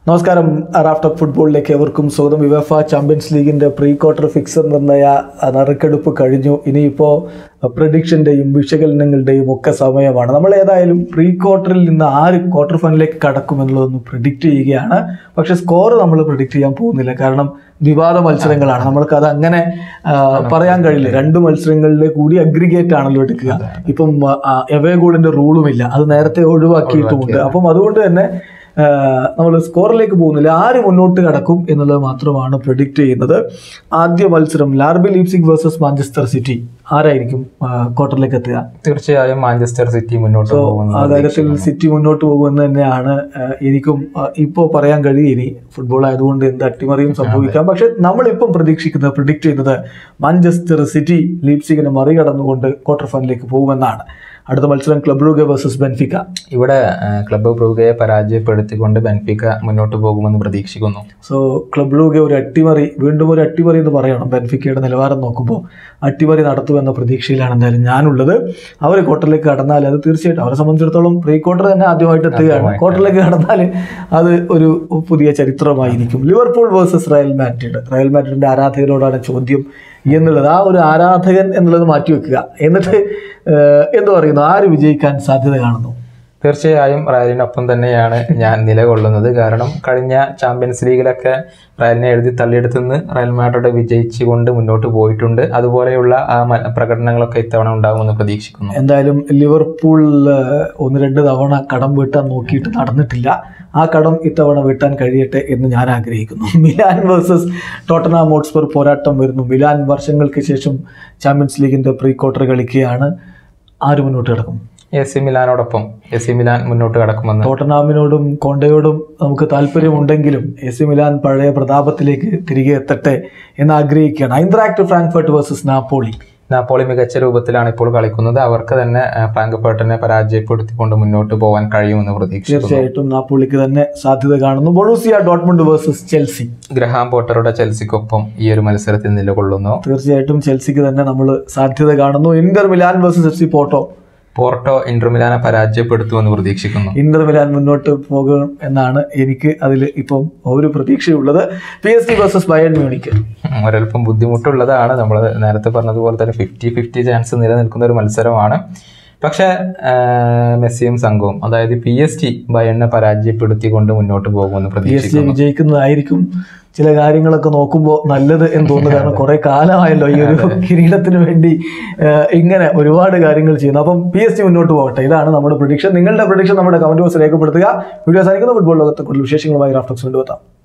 നമസ്കാരം റാഫ്റ്റർ ഫുട്ബോളിലേക്ക് എവർക്കും സ്വാഗതം വിവഫ ചാമ്പ്യൻസ് ലീഗിന്റെ പ്രീ ക്വാർട്ടർ ഫിക്സർ നിർണയ നറുക്കെടുപ്പ് കഴിഞ്ഞു ഇനിയിപ്പോൾ പ്രഡിക്ഷൻ്റെയും വിശകലനങ്ങളുടെയും ഒക്കെ സമയമാണ് നമ്മൾ ഏതായാലും പ്രീ ക്വാർട്ടറിൽ നിന്ന് ആര് ക്വാർട്ടർ ഫൈനലിലേക്ക് കടക്കും എന്നുള്ളതൊന്ന് പ്രിഡിക്റ്റ് ചെയ്യുകയാണ് പക്ഷെ സ്കോർ നമ്മൾ പ്രിഡിക്റ്റ് ചെയ്യാൻ പോകുന്നില്ല കാരണം വിവാദ മത്സരങ്ങളാണ് നമ്മൾക്ക് അത് അങ്ങനെ ആ, പറയാൻ കഴിയില്ല രണ്ട് മത്സരങ്ങളിലെ കൂടി അഗ്രിഗേറ്റ് ആണല്ലോ എടുക്കുക ഇപ്പം എവേ ഗോളിന്റെ റൂളുമില്ല അത് നേരത്തെ ഒഴിവാക്കിയിട്ടുമുണ്ട് അപ്പം അതുകൊണ്ട് തന്നെ നമ്മൾ സ്കോറിലേക്ക് പോകുന്നില്ല ആര് മുന്നോട്ട് കടക്കും എന്നുള്ളത് മാത്രമാണ് പ്രഡിക്റ്റ് ചെയ്യുന്നത് ആദ്യ മത്സരം RB Leipzig versus Manchester City ആരായിരിക്കും ക്വാർട്ടറിലേക്ക് എത്തുക തീർച്ചയായും മാഞ്ചസ്റ്റർ സിറ്റി മുന്നോട്ട് ആ പോകുന്നു കാര്യത്തിൽ സിറ്റി മുന്നോട്ട് പോകുമെന്ന് തന്നെയാണ് ആ, എനിക്കും ഇപ്പോൾ പറയാൻ കഴിയും ഇനി ഫുട്ബോൾ ആയതുകൊണ്ട് എന്ത് അട്ടിമറിയും സംഭവിക്കാം പക്ഷെ നമ്മളിപ്പം പ്രതീക്ഷിക്കുന്നത് പ്രിഡിക്റ്റ് ചെയ്യുന്നത് മാഞ്ചസ്റ്റർ സിറ്റി ലീപ്സിങ്ങിനെ മറികടന്നുകൊണ്ട് ക്വാർട്ടർ ഫൈനലിലേക്ക് പോകുമെന്നാണ് അടുത്ത മത്സരം ക്ലബ് റൂഗെ വേഴ്സസ് ബെൻഫിക്ക ഇവിടെ ആ, ക്ലബ്ബ് ബ്രൂഗയെ പരാജയപ്പെടുത്തിക്കൊണ്ട് ബെൻഫിക്ക മുന്നോട്ട് പോകുമെന്ന് പ്രതീക്ഷിക്കുന്നു സോ ക്ലബ് റൂഗെ ഒരു അട്ടിമറി വീണ്ടും ഒരു അട്ടിമറി എന്ന് പറയണം ബെൻഫിക്കയുടെ നിലവാരം നോക്കുമ്പോൾ അട്ടിമറി നടത്തുമെന്ന പ്രതീക്ഷയിലാണ് എന്തായാലും ഞാനുള്ളത് അവർ ക്വാർട്ടറിലേക്ക് കടന്നാൽ അത് തീർച്ചയായിട്ടും അവരെ സംബന്ധിച്ചിടത്തോളം പ്രീ ക്വാർട്ടർ തന്നെ ആദ്യമായിട്ട് എത്തുകയാണ് ക്വാർട്ടറിലേക്ക് കടന്നാൽ അത് ഒരു പുതിയ ചരിത്രമായിരിക്കും Liverpool versus Real Madrid Real മാഡ്രിഡിന്റെ ആരാധകരോടാണ് ചോദ്യം എന്നുള്ളത് ആ ഒരു ആരാധകൻ എന്നുള്ളത് മാറ്റിവെക്കുക എന്നിട്ട് ഏഹ്, എന്ത് പറയുന്നു ആര് വിജയിക്കാൻ സാധ്യത കാണുന്നു തീർച്ചയായും റയലിനൊപ്പം തന്നെയാണ് ഞാൻ നിലകൊള്ളുന്നത് കാരണം കഴിഞ്ഞ ചാമ്പ്യൻസ് ലീഗിലൊക്കെ റയലിനെ എഴുതി തള്ളിയെടുത്തുനിന്ന് റയൽ മാഡ്രിഡ് വിജയിച്ചുകൊണ്ട് മുന്നോട്ട് പോയിട്ടുണ്ട് അതുപോലെയുള്ള ആ മ- പ്രകടനങ്ങളൊക്കെ ഇത്തവണ ഉണ്ടാകുമെന്ന് പ്രതീക്ഷിക്കുന്നു എന്തായാലും ലിവർപൂൾ ഏഹ്, ഒന്ന് രണ്ട് തവണ കടം വീട്ടാൻ നോക്കിയിട്ട് നടന്നിട്ടില്ല ആ കടം ഇത്തവണ വീട്ടാൻ കഴിയട്ടെ എന്ന് ഞാൻ ആഗ്രഹിക്കുന്നു മിലാൻ വേഴ്സസ് ടോട്ടനാം ഹോട്ട്സ്പർ പോരാട്ടം വരുന്നു മിലാൻ വർഷങ്ങൾക്ക് ശേഷം ചാമ്പ്യൻസ് ലീഗിന്റെ പ്രീ ക്വാർട്ടർ കളിക്കുകയാണ് ആര് മുന്നോട്ട് കിടക്കും എ സി മിലാനോടൊപ്പം എ സി മിലാൻ മുന്നോട്ട് കടക്കുമെന്ന് ടോട്ടനാമിനോടും കോണ്ടയോടും നമുക്ക് താല്പര്യമുണ്ടെങ്കിലും എ സി മിലാൻ പഴയ പ്രതാപത്തിലേക്ക് തിരികെ എത്തട്ടെ എന്ന് ആഗ്രഹിക്കുകയാണ് Eintracht Frankfurt versus Napoli Napoli മികച്ച രൂപത്തിലാണ് ഇപ്പോൾ കളിക്കുന്നത് അവർക്ക് തന്നെ ആ, ഫ്രാങ്ക്ഫർട്ടിനെ പരാജയപ്പെടുത്തിക്കൊണ്ട് മുന്നോട്ട് പോകാൻ കഴിയുമെന്ന് പ്രതീക്ഷിക്കുന്നു തീർച്ചയായിട്ടും നാപ്പോളിക്ക് തന്നെ സാധ്യത കാണുന്നു Borussia Dortmund versus Chelsea Graham പോട്ടറുടെ ചെൽസിക്കൊപ്പം ഈ ഒരു മത്സരത്തിൽ നിലകൊള്ളുന്നു തീർച്ചയായിട്ടും ചെൽസിക്ക് തന്നെ നമ്മൾ സാധ്യത കാണുന്നു Inter Milan versus F C Porto Porto Inter മിലാനെ പരാജയപ്പെടുത്തുമെന്ന് പ്രതീക്ഷിക്കുന്നു ഇന്റർ മിലാൻ മുന്നോട്ട് പോകും എന്നാണ് എനിക്ക് അതിൽ ഇപ്പം ഒരു പ്രതീക്ഷയുള്ളത് P S G versus Bayern Munich ഉം, ഒരല്പം ബുദ്ധിമുട്ടുള്ളതാണ് നമ്മൾ നേരത്തെ പറഞ്ഞതുപോലെ തന്നെ ഫിഫ്റ്റി ഫിഫ്റ്റി ചാൻസ് നിലനിൽക്കുന്ന ഒരു മത്സരമാണ് പക്ഷേ ആ, മെസ്സിയും സംഘവും അതായത് പി എസ് ടി ബയണിനെ പരാജയപ്പെടുത്തിക്കൊണ്ട് മുന്നോട്ട് പോകുമെന്ന് പി എസ് സി പ്രതീക്ഷിക്കുന്നു വിജയിക്കുന്നതായിരിക്കും ചില കാര്യങ്ങളൊക്കെ നോക്കുമ്പോൾ നല്ലത് എന്ന് തോന്നുന്നു കാരണം കുറെ കാലമായല്ലോ ഈ ഒരു കിരീടത്തിന് വേണ്ടി ഏഹ്, ഇങ്ങനെ ഒരുപാട് കാര്യങ്ങൾ ചെയ്യുന്നു അപ്പം പി എസ് സി മുന്നോട്ട് പോകട്ടെ ഇതാണ് നമ്മുടെ പ്രൊഡിക്ഷൻ നിങ്ങളുടെ പ്രൊഡിക്ഷൻ നമ്മുടെ കമന്റ് ബോക്സ് രേഖപ്പെടുത്തുക വീഡിയോ സാധിക്കുന്ന ഫുട്ബോൾ ലോകത്തെ കൂടുതൽ വിശേഷങ്ങളുമായി റാഫ്റ്റോക്സ് കൊണ്ടുവെത്താം